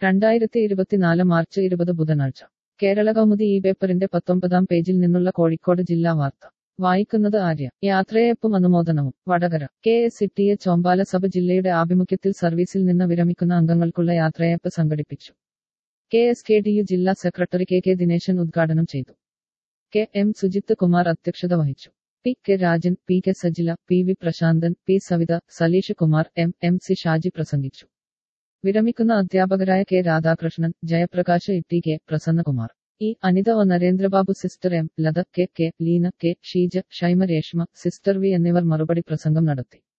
രണ്ടായിരത്തി ഇരുപത്തിനാല് മാർച്ച് ഇരുപത് ബുധനാഴ്ച കേരള കൗമുദി ഈ പേപ്പറിന്റെ പത്തൊമ്പതാം പേജിൽ നിന്നുള്ള കോഴിക്കോട് ജില്ലാ വാർത്ത വായിക്കുന്നത് ആര്യ യാത്രയയപ്പും അനുമോദനവും വടകര കെ എസ് ഇട്ടിയെ ചോമ്പാല സഭ ജില്ലയുടെ ആഭിമുഖ്യത്തിൽ സർവീസിൽ നിന്ന് വിരമിക്കുന്ന അംഗങ്ങൾക്കുള്ള യാത്രയയപ്പ് സംഘടിപ്പിച്ചു K S K D U ജില്ലാ സെക്രട്ടറി കെ കെ ദിനേശൻ ഉദ്ഘാടനം ചെയ്തു കെ എം സുജിത്ത് കുമാർ അധ്യക്ഷത വഹിച്ചു P K Rajan P K Sajila P V Prasanthan P Savitha Saleesh Kumar M M C Shaji പ്രസംഗിച്ചു വിരമിക്കുന്ന അധ്യാപകരായ K Radhakrishnan Jayaprakash Itti K Prasannakumar E Anitha O Narendrababu sister M Latha K K Leena K Sheeja Shaima Reshma sister V എന്നിവർ മറുപടി പ്രസംഗം നടത്തി